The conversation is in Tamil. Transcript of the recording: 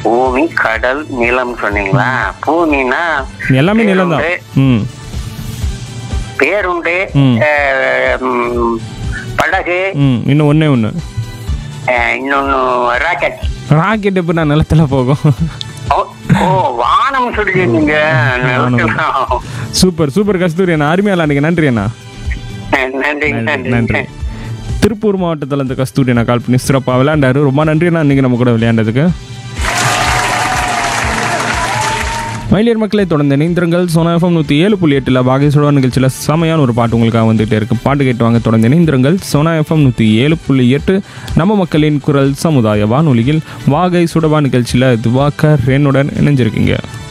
பூமி கடல் நிலம் சொன்னீங்களா பூமினா எல்லாமே நிலம் தான் பேருண்டு, ம் பேருண்டு ம். அஹ், ம், படகு ம் இன்னும் ஒன்றே ஒன்று அஹ், இன்னொன்னு ராக்கெட் ராக்கெட் எப்போ நான் நிலத்துல போகும் ஓ ஓ, வானம் சொல்லிருக்கீங்க சூப்பர் சூப்பர் கஸ்தூரி அண்ணா அருமையா விளாண்டுங்க நன்றி அண்ணா நன்றி நன்றி நன்றி திருப்பூர் மாவட்டத்தில் இந்த கஸ்தூரி அண்ணா கால் பண்ணி சிறப்பாக விளையாண்டாரு ரொம்ப நன்றி அண்ணா இன்னைக்கு நம்ம கூட விளையாண்டதுக்கு மயிலியர் மக்களை தொடர்ந்து இணைந்திருங்கள் சோனா எஃப்எம் நூற்றி ஏழு புள்ளி எட்டில் பாகை சுடவா நிகழ்ச்சியில் செமையான ஒரு பாட்டு உங்களுக்காக வந்துகிட்டே இருக்கு பாட்டு கேட்டு வாங்க தொடர்ந்து இணைந்திருங்கள் சோனா எஃப்எம் நூற்றி ஏழு புள்ளி எட்டு நம்ம மக்களின் குரல் சமுதாய வானொலியில் வாகை சுடவா நிகழ்ச்சியில் துவாக்கர் என்னுடன் இணைஞ்சிருக்கீங்க